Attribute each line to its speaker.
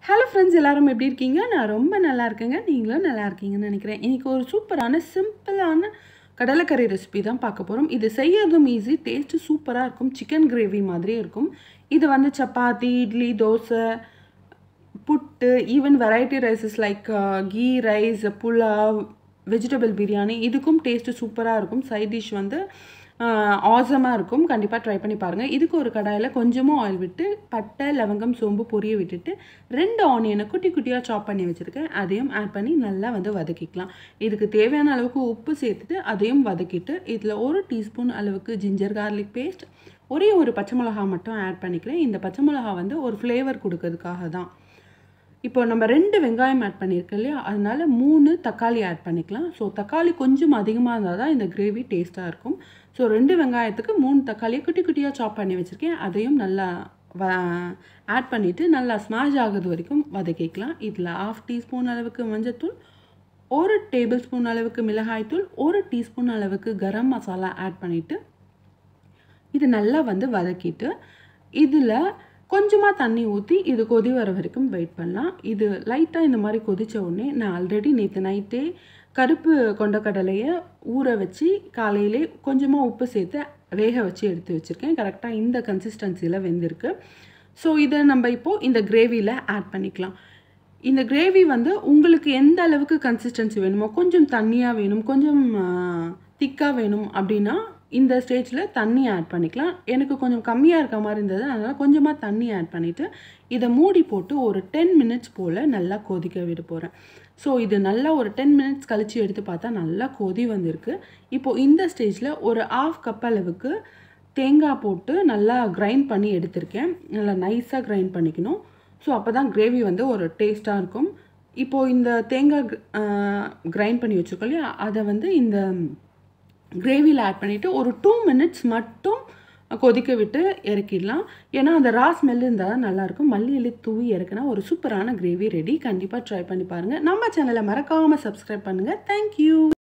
Speaker 1: hello friends எல்லாரும் எப்படி இருக்கீங்க நான் ரொம்ப நல்லா இருக்கேங்க நீங்களும் நல்லா இருக்கீங்கன்னு நினைக்கிறேன் இன்றைக்கி ஒரு சூப்பரான சிம்பிளான கடலைக்கறி ரெசிபி தான் பார்க்க போகிறோம் இது செய்யறதும் ஈஸி டேஸ்ட்டு சூப்பராக இருக்கும் சிக்கன் கிரேவி மாதிரியே இருக்கும் இது வந்து chapati idli dosa puttu even variety rices like ghee rice pulao vegetable biryani இதுக்கும் டேஸ்ட்டு சூப்பராக இருக்கும் சைட் டிஷ் வந்து ஆசமாக இருக்கும் கண்டிப்பாக ட்ரை பண்ணி பாருங்கள் இதுக்கு ஒரு கடாயில் கொஞ்சமாக ஆயில் விட்டு பட்டை லவங்கம் சோம்பு பொரிய விட்டுட்டு ரெண்டு ஆனியனை குட்டி குட்டியாக சாப் பண்ணி வச்சுருக்கேன் அதையும் ஆட் பண்ணி நல்லா வந்து வதக்கிக்கலாம் இதுக்கு தேவையான அளவுக்கு உப்பு சேர்த்துட்டு அதையும் வதக்கிட்டு இதில் ஒரு டீஸ்பூன் அளவுக்கு ஜிஞ்சர் கார்லிக் பேஸ்ட் ஒரே ஒரு பச்சை மிளகா மட்டும் ஆட் பண்ணிக்கிறேன் இந்த பச்சை மிளகா வந்து ஒரு ஃப்ளேவர் கொடுக்கறதுக்காக தான் இப்போ நம்ம ரெண்டு வெங்காயம் ஆட் பண்ணியிருக்கோம் இல்லையா அதனால மூணு தக்காளி ஆட் பண்ணிக்கலாம் ஸோ தக்காளி கொஞ்சம் அதிகமாக இருந்தால் தான் இந்த கிரேவி டேஸ்ட்டாக இருக்கும் ஸோ ரெண்டு வெங்காயத்துக்கு மூணு தக்காளியை குட்டி குட்டியாக சாப் பண்ணி வச்சுருக்கேன் அதையும் நல்லா வ ஆட் பண்ணிவிட்டு நல்லா ஸ்மாஷ் ஆகுது வரைக்கும் வதக்கிக்கலாம் இதில் ஆஃப் டீஸ்பூன் அளவுக்கு மஞ்சத்தூள் ஒரு டேபிள் ஸ்பூன் அளவுக்கு மிளகாய்த்தூள் ஒரு டீஸ்பூன் அளவுக்கு கரம் மசாலா ஆட் பண்ணிவிட்டு இது நல்லா வந்து வதக்கிட்டு இதில் கொஞ்சமாக தண்ணி ஊற்றி இது கொதி வர வரைக்கும் வெயிட் பண்ணலாம் இது லைட்டாக இந்த மாதிரி கொதித்த உடனே நான் ஆல்ரெடி நேற்று நைட்டே கருப்பு கொண்டக்கடலையை ஊற வச்சு காலையிலே கொஞ்சமாக உப்பு சேர்த்து வேக வச்சு எடுத்து வச்சுருக்கேன் கரெக்டாக இந்த கன்சிஸ்டன்சியில் வெந்திருக்கு ஸோ இதை நம்ம இப்போது இந்த கிரேவியில் ஆட் பண்ணிக்கலாம் இந்த கிரேவி வந்து உங்களுக்கு எந்த அளவுக்கு கன்சிஸ்டன்சி வேணுமோ கொஞ்சம் தண்ணியாக வேணும் கொஞ்சம் திக்காக வேணும் அப்படின்னா இந்த ஸ்டேஜில் தண்ணி ஆட் பண்ணிக்கலாம் எனக்கு கொஞ்சம் கம்மியாக இருக்க மாதிரி இருந்தது அதனால் கொஞ்சமாக தண்ணி ஆட் பண்ணிவிட்டு இதை மூடி போட்டு ஒரு டென் மினிட்ஸ் போல் நல்லா கொதிக்க விட போகிறேன் ஸோ இது நல்லா ஒரு டென் மினிட்ஸ் கழித்து எடுத்து பார்த்தா நல்லா கொதி வந்திருக்கு இப்போது இந்த ஸ்டேஜில் ஒரு ஆஃப் கப் அளவுக்கு தேங்காய் போட்டு நல்லா கிரைண்ட் பண்ணி எடுத்திருக்கேன் நல்லா நைஸாக கிரைண்ட் பண்ணிக்கணும் ஸோ அப்போ தான் கிரேவி வந்து ஒரு டேஸ்ட்டாக இருக்கும் இப்போது இந்த தேங்காய் கிரைண்ட் பண்ணி வச்சுருக்கோம் இல்லையா அதை வந்து இந்த கிரேவியில் ஆட் பண்ணிவிட்டு ஒரு டூ மினிட்ஸ் மட்டும் கொதிக்க விட்டு இறக்கிடலாம் ஏன்னா அந்த ரா ஸ்மெல் இருந்தால் தான் நல்லாயிருக்கும் மல்லி இலை தூவி இறக்குனா ஒரு சூப்பரான கிரேவி ரெடி கண்டிப்பாக ட்ரை பண்ணி பாருங்கள் நம்ம சேனலை மறக்காமல் சப்ஸ்கிரைப் பண்ணுங்கள் தேங்க்யூ